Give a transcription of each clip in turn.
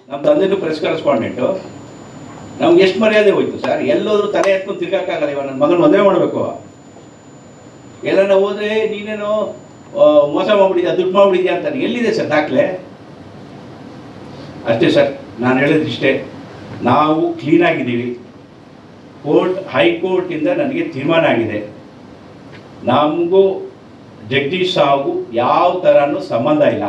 ನಮ್ಮ ತಂದೆನೂ ಪ್ರೆಸ್ ಕರೆಸ್ಪಾಂಡೆಂಟು ನಮ್ಗೆ ಎಷ್ಟು ಮರ್ಯಾದೆ ಹೋಯ್ತು ಸರ್ ಎಲ್ಲೋದ್ರೂ ತಲೆ ಎತ್ಕೊಂಡು ತಿರ್ಗಕ್ಕಾಗಲ್ಲ ಇವಾಗ ನನ್ನ ಮಗನ ಮದುವೆ ಮಾಡಬೇಕು ಎಲ್ಲಾನ ಹೋದ್ರೆ ನೀನೇನೋ ಆ, ಮೋಸ ಮಾಡ್ಬಿಟ್ಟಿದ್ಯಾ ದುಡ್ಡು ಮಾಡ್ಬಿಟ್ಟಿದ್ಯಾ ಅಂತಾನೆ ಎಲ್ಲಿದೆ ಸರ್ ದಾಖಲೆ ಅಷ್ಟೇ ಸರ್ ನಾನು ಹೇಳಿದ್ದು ಇಷ್ಟೇ ನಾವು ಕ್ಲೀನ್ ಆಗಿದ್ದೀವಿ ಕೋರ್ಟ್ ಹೈಕೋರ್ಟಿಂದ ನನಗೆ ತೀರ್ಮಾನ ಆಗಿದೆ ನಮಗೂ ಜಗದೀಶ್ ಸಾವು ಯಾವ ಥರನೂ ಸಂಬಂಧ ಇಲ್ಲ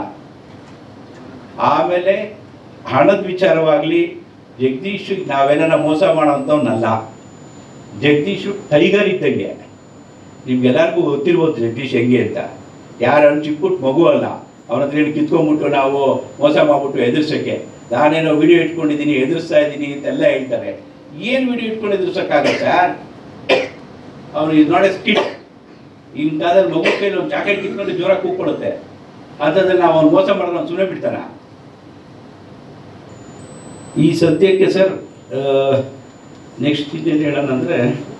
ಆಮೇಲೆ ಹಣದ ವಿಚಾರವಾಗಲಿ ಜಗದೀಶ್ ನಾವೇನ ಮೋಸ ಮಾಡೋಂಥವ್ನಲ್ಲ ಜಗದೀಶು ಟೈಗರ್ ಇದ್ದಂಗೆ ನಿಮ್ಗೆಲ್ಲರಿಗೂ ಗೊತ್ತಿರ್ಬೋದು ಜಗದೀಶ್ ಹೆಂಗೆ ಅಂತ ಯಾರು ಚಿಕ್ಕ ಪುಟ್ಟ ಮಗು ಅಲ್ಲ ಅವನ ಹತ್ರ ಏನು ಕಿತ್ಕೊಂಡ್ಬಿಟ್ಟು ನಾವು ಮೋಸ ಮಾಡ್ಬಿಟ್ಟು ಎದುರ್ಸೋಕ್ಕೆ ನಾನೇನೋ ವಿಡಿಯೋ ಇಟ್ಕೊಂಡಿದ್ದೀನಿ ಎದುರಿಸ್ತಾ ಇದ್ದೀನಿ ಅಂತೆಲ್ಲ ಹೇಳ್ತಾರೆ ಏನು ವಿಡಿಯೋ ಇಟ್ಕೊಂಡು ಎದುರ್ಸೋಕ್ಕಾಗತ್ತೆ ಸರ್ ಅವನು ಇದು ನೋಡಿ ಸ್ಕಿಟ್ ಇನ್ ಕಾಲದಲ್ಲಿ ಮಗು ಕೈಲಿ ಒಂದು ಜಾಕೆಟ್ ಕಿತ್ಕೊಂಡು ಜೋರಾಗಿ ಕೂತ್ಕೊಳ್ಳುತ್ತೆ ಅಂಥದ್ರಲ್ಲಿ ನಾವು ಅವ್ನು ಮೋಸ ಮಾಡೋದು ಅವ್ನು ಸುಮ್ಮನೆ ಬಿಡ್ತಾನ ಈ ಸದ್ಯಕ್ಕೆ ಸರ್ ನೆಕ್ಸ್ಟ್ ಇನ್ನೇನು ಹೇಳೋಣ ಅಂದರೆ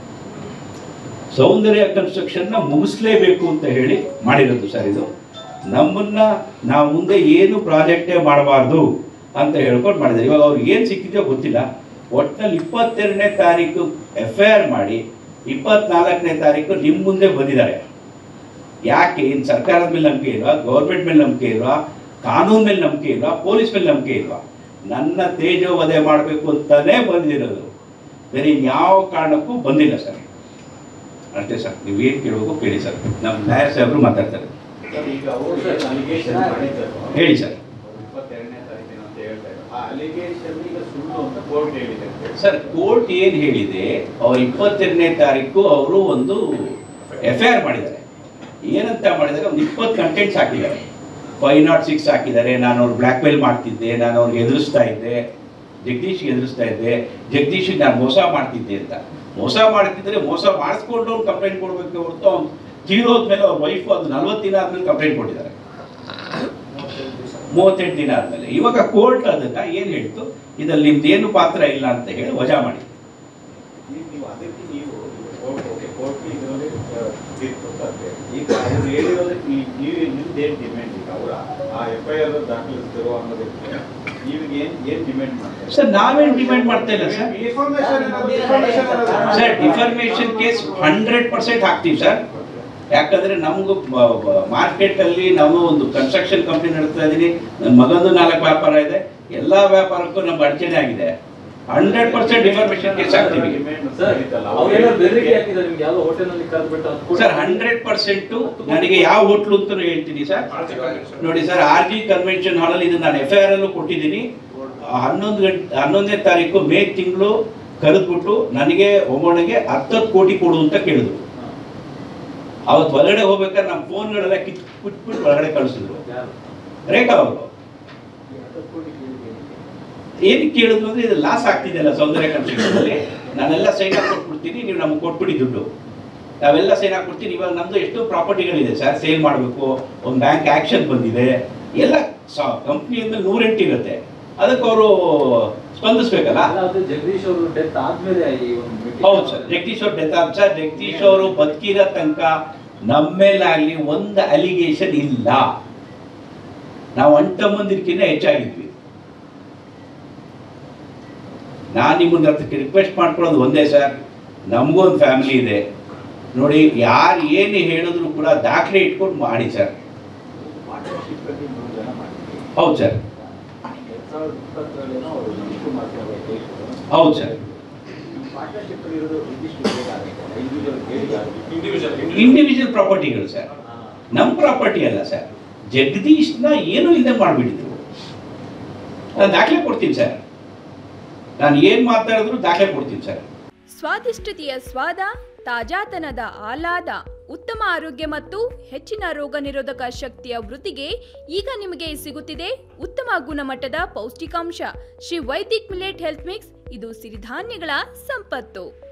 ಸೌಂದರ್ಯ ಕನ್ಸ್ಟ್ರಕ್ಷನ್ನ ಮುಗಿಸ್ಲೇಬೇಕು ಅಂತ ಹೇಳಿ ಮಾಡಿರೋದು ಸರ್ ಇದು ನಮ್ಮನ್ನ ನಾವು ಮುಂದೆ ಏನು ಪ್ರಾಜೆಕ್ಟೇ ಮಾಡಬಾರ್ದು ಅಂತ ಹೇಳ್ಕೊಂಡು ಮಾಡಿದ್ದಾರೆ ಇವಾಗ ಅವ್ರಿಗೆ ಏನು ಸಿಕ್ಕಿದೆಯೋ ಗೊತ್ತಿಲ್ಲ ಒಟ್ಟಿನಲ್ಲಿ ಇಪ್ಪತ್ತೆರಡನೇ ತಾರೀಕು ಎಫ್ ಐ ಆರ್ ಮಾಡಿ ಇಪ್ಪತ್ನಾಲ್ಕನೇ ತಾರೀಕು ನಿಮ್ಮ ಮುಂದೆ ಬಂದಿದ್ದಾರೆ ಯಾಕೆ ಇನ್ನು ಸರ್ಕಾರದ ಮೇಲೆ ನಂಬಿಕೆ ಇಲ್ವಾ ಗೌರ್ಮೆಂಟ್ ಮೇಲೆ ನಂಬಿಕೆ ಇಲ್ವಾ ಕಾನೂನು ಮೇಲೆ ನಂಬಿಕೆ ಇಲ್ವಾ ಪೊಲೀಸ್ ಮೇಲೆ ನಂಬಿಕೆ ಇಲ್ವಾ ನನ್ನ ತೇಜೋವಧೆ ಮಾಡಬೇಕು ಅಂತಾನೇ ಬಂದಿರೋದು ಬೇರೆ ಯಾವ ಕಾರಣಕ್ಕೂ ಬಂದಿಲ್ಲ ಸರ್ ಅಷ್ಟೇ ಸರ್ ನೀವು ಏನು ಕೇಳಬೇಕು ಕೇಳಿ ಸರ್ ನಮ್ಮ ನ್ಯಾಯ ಸಾಹೇಬರು ಮಾತಾಡ್ತಾರೆ ಸರ್, ಈಗ ಅವರು ಅಲಿಗೇಷನ್ ಮಾಡಿದ್ದರು ಹೇಳಿ ಸರ್ ಇಪ್ಪತ್ತೆರಡನೇ ತಾರೀಕಿನ ಅಂತ ಹೇಳ್ತಾ ಇದ್ದಾರೆ ಆ ಅಲಿಗೇಷನ್ ಈಗ ಸುಳ್ಳು ಅಂತ ಕೋರ್ಟ್ ಹೇಳಿದೆ ಅಂತ ಹೇಳಿ. ಸರ್ ಕೋರ್ಟ್ ಏನು ಹೇಳಿದೆ ಅವ್ರು ಇಪ್ಪತ್ತೆರಡನೇ ತಾರೀಕು ಅವರು ಒಂದು ಎಫ್ ಐ ಆರ್ ಮಾಡಿದ್ದಾರೆ ಏನಂತ ಮಾಡಿದ್ದಾರೆ ಒಂದು ಇಪ್ಪತ್ತು ಕಂಟೆಂಟ್ಸ್ ಹಾಕಿದ್ದಾರೆ ಫೈವ್ ನಾಟ್ ಸಿಕ್ಸ್ ಹಾಕಿದ್ದಾರೆ ನಾನು ಅವ್ರು ಬ್ಲ್ಯಾಕ್ ಮೇಲ್ ಮಾಡ್ತಿದ್ದೆ ನಾನು ಅವ್ರಿಗೆ ಎದುರಿಸ್ತಾ ಇದ್ದೆ ಜಗದೀಶ್ಗೆ ಎದುರಿಸ್ತಾ ಇದ್ದೆ ಜಗದೀಶ್ಗೆ ನಾನು ಮೋಸ ಮಾಡ್ತಿದ್ದೆ ಅಂತ ಮೋಸ ಮಾಡ್ತಿದ್ರೆ ಮೋಸ ಮಾಡಿಸ್ಕೊಂಡು ಅವ್ನು ಕಂಪ್ಲೇಂಟ್ ಕೊಡಬೇಕು ಹೊರತು ಅವ್ನು ತೀರೋದ್ಮೇಲೆ ಅವ್ರ ವೈಫು ಅದು ನಲ್ವತ್ತು ದಿನ ಆದ್ಮೇಲೆ ಕಂಪ್ಲೇಂಟ್ ಕೊಟ್ಟಿದ್ದಾರೆ ಮೂವತ್ತೆಂಟು ದಿನ ಆದಮೇಲೆ ಇವಾಗ ಕೋರ್ಟ್ ಅದನ್ನ ಏನು ಹೇಳ್ತು ಇದ್ರಲ್ಲಿ ನಿಮ್ದು ಏನು ಪಾತ್ರ ಇಲ್ಲ ಅಂತ ಹೇಳಿ ವಜಾ ಮಾಡಿ ಈಗ ನೀವು ಅದಕ್ಕೆ ನೀವು ಕೋರ್ಟ್ ಓಕೆ ಕೋರ್ಟ್ ಇದರಲ್ಲಿ ತೀರ್ಪು ಕೊಟ್ಟಂತೆ ಈಗ ಅವ್ರು ಹೇಳಿರೋದಕ್ಕೆ ನೀವು ನೀವು ನಿಮ್ದು ಏನು ಡಿಮ್ಯಾಂಡ್ ಈಗ ಅವರ ಆ ಎಫ್ ಐ ಆರ್ ದಾಖಲಿಸಿದ್ರು ಅನ್ನೋದಕ್ಕೆ ನೀವಿಗೆ ಏನು ಏನು ಡಿಮ್ಯಾಂಡ್ ಮಾಡ್ತಾರೆ ಸರ್ ನಾವೇನು ಡಿಮ್ಯಾಂಡ್ ಮಾಡ್ತಾ ಇಲ್ಲ ಸರ್ Information ಅನ್ನೋದು- information ಅನ್ನೋದು- sir defamation case hundred percent ಹಾಕ್ತೀವಿ ಸರ್ ಯಾಕಂದ್ರೆ ನಮಗೂ ಮಾರ್ಕೆಟ್ ಅಲ್ಲಿ ನಾವು ಒಂದು ಕನ್ಸ್ಟ್ರಕ್ಷನ್ ಕಂಪ್ನಿ ನಡೆಸ್ತಾ ಇದ್ದೀನಿ ನನ್ನ ಮಗಂದು ನಾಲ್ಕು ವ್ಯಾಪಾರ ಇದೆ ಎಲ್ಲಾ ವ್ಯಾಪಾರಕ್ಕೂ ನಮ್ಮ ಅಡಚಣೆ ಆಗಿದೆ ಹಂಡ್ರೆಡ್ ಪರ್ಸೆಂಟ್ ಡಿಫರ್ಮೇಷನ್ ಕೇಸ್ ಹಾಕ್ತೀವಿ ಸರ್ ಅವ್ರೇನೋ ಬೆದರಿಕೆ ಹಾಕಿದ್ದಾರೆ ನಿಮ್ಗೆ ಯಾವ್ದೋ ಹೋಟೆಲ್ನಲ್ಲಿ ಕರೆದ್ಬಿಟ್ಟು ಅದು ಕೂಡ- ಸರ್ ಹಂಡ್ರೆಡ್ ಪರ್ಸೆಂಟ್ ನನಗೆ ಯಾವ ಹೋಟ್ಲು ಅಂತ ಹೇಳ್ತೀನಿ ಸರ್ ನೋಡಿ ಸರ್ ಆರ್ ಜಿ ಕನ್ವೆನ್ಷನ್ ಹಾಲಲ್ಲಿ ಇದು ನಾನು ಎಫ್ ಐ ಆರ್ ಅಲ್ಲೂ ಕೊಟ್ಟಿದ್ದೀನಿ ಆ, ಹನ್ನೊಂದು ಗಂಟೆ ಹನ್ನೊಂದನೇ ತಾರೀಕು ಮೇ ತಿಂಗಳು ಕರೆದ್ಬಿಟ್ಟು ನನಗೆ ಒಮ್ಮನಿಗೆ ಹತ್ತತ್ತು ಕೋಟಿ ಕೊಡು ಅಂತ ಕೇಳಿದ್ರು ಅವತ್ತು ಹೊರಗಡೆ ಹೋಗ್ಬೇಕಾದ್ರೆ ನಮ್ಮ ಫೋನ್ಗಳೆಲ್ಲ ಕಿತ್ ಬಿಟ್ಬಿಟ್ಟು ಒಳಗಡೆ ಕಳಿಸಿದ್ರು ಯಾರು? ರೇಖಾ ಅವರು ಏನಕ್ಕೆ ಕೇಳಿದ್ರು ಅಂದ್ರೆ ಇದು ಲಾಸ್ ಆಗ್ತಿದೆಯಲ್ಲ ಸೌಂದರ್ಯ ಕನ್ಸ್ಟ್ರಕ್ಷನಲ್ಲಿ ನಾನೆಲ್ಲ ಸೈನ್ ಹಾಕಿ ಕೊಟ್ಬಿಡ್ತೀನಿ ನೀವು ನಮ್ಗೆ ಕೊಟ್ಬಿಡಿ ದುಡ್ಡು ನಾವೆಲ್ಲ ಸೈನ್ ಹಾಕ್ಬಿಡ್ತೀನಿ ಇವಾಗ ನಮ್ದು ಎಷ್ಟೋ ಪ್ರಾಪರ್ಟಿಗಳಿದೆ ಸರ್ ಸೇಲ್ ಮಾಡಬೇಕು ಒಂದು ಬ್ಯಾಂಕ್ ಆಕ್ಷನ್ ಬಂದಿದೆ ಎಲ್ಲ ಕಂಪ್ನಿ ಅಂದ್ರೆ ನೂರೆಂಟು ಇರುತ್ತೆ ಅದಕ್ಕೆ ಅವರು ಸ್ಪಂದಿಸ್ಬೇಕಲ್ಲ ಅಲ್ಲ, ಅದು ಜಗದೀಶ್ ಅವರು ಡೆತ್ ಆದ್ಮೇಲೆ ಈ ಒಂದು meeting- ಹೌದು ಸರ್ ಜಗದೀಶ್ ಅವ್ರ ಡೆತ್ ಆದ ಸರ್ ಜಗದೀಶ್ ಅವರು ಬದುಕಿರೋ ತನಕ ನಮ್ಮ ಮೇಲಾಗ್ಲಿ ಒಂದು ಅಲಿಗೇಷನ್ ಇಲ್ಲ ನಾವು ಅಂಟಮ್ಮಂದಿರ್ಕಿಂತ ಹೆಚ್ಚಾಗಿದ್ವಿ ನಾನು ನಿಮ್ಮನ್ನ ಹತ್ರಕ್ಕೆ ರಿಕ್ವೆಸ್ಟ್ ಮಾಡ್ಕೊಳ್ಳೋದು ಒಂದೇ ಸರ್ ನಮಗೂ ಒಂದು ಫ್ಯಾಮಿಲಿ ಇದೆ ನೋಡಿ ಯಾರು ಏನು ಹೇಳಿದ್ರು ಕೂಡ ದಾಖಲೆ ಇಟ್ಕೊಂಡು ಮಾಡಿ ಸರ್ ಪಾರ್ಟ್ನರ್ಶಿಪ್ ಅಲ್ಲಿ ಮೂರು ಜನ ಮಾಡಿದ್ವಿ ಹೌದು ಸರ್ ಎರಡ್ ಸಾವಿರದ ಇಪ್ಪತ್ತರಲ್ಲೇನೋ ಅವರು ಶಿವಕುಮಾರ್ ಅವರು ಕೇಳಿದ್ರು ಹೌದು ಸರ್ ಪಾರ್ಟ್ನರ್ಶಿಪ್ ಅಲ್ಲಿ ಇರೋದು ಇದಿಷ್ಟು ಹೇಗಾಗುತ್ತೆ ಇಂಡಿವಿಜುವಲ್ ಹೇಗಾಗುತ್ತೆ ಇಂಡಿವಿಜುವಲ್ ಪ್ರಾಪರ್ಟಿಗಳು ಸರ್ ಹಾ. ನಮ್ಮ ಪ್ರಾಪರ್ಟಿ ಅಲ್ಲ ಸರ್ ಜಗದೀಶ್ನ ಏನೂ ಇಲ್ಲದೆ ಮಾಡಿಬಿಟ್ಟಿದ್ರು ನಾನು ದಾಖಲೆ ಕೊಡ್ತೀನಿ ಸರ್ ನಾನು ಏನು ಮಾತಾಡಿದ್ರು ದಾಖಲೆ ಕೊಡ್ತೀನಿ ಸರ್ ಸ್ವಾದಿಷ್ಟತೆಯ ಸ್ವಾದ ತಾಜಾತನದ ಆಹ್ಲಾದ ಉತ್ತಮ ಆರೋಗ್ಯ ಮತ್ತು ಹೆಚ್ಚಿನ ರೋಗ ನಿರೋಧಕ ಶಕ್ತಿಯ ವೃತ್ತಿಗೆ ಈಗ ನಿಮಗೆ ಸಿಗುತ್ತಿದೆ ಉತ್ತಮ ಗುಣಮಟ್ಟದ ಪೌಷ್ಟಿಕಾಂಶ Shri Vaidik millet health mix ಇದು ಸಿರಿಧಾನ್ಯಗಳ ಸಂಪತ್ತು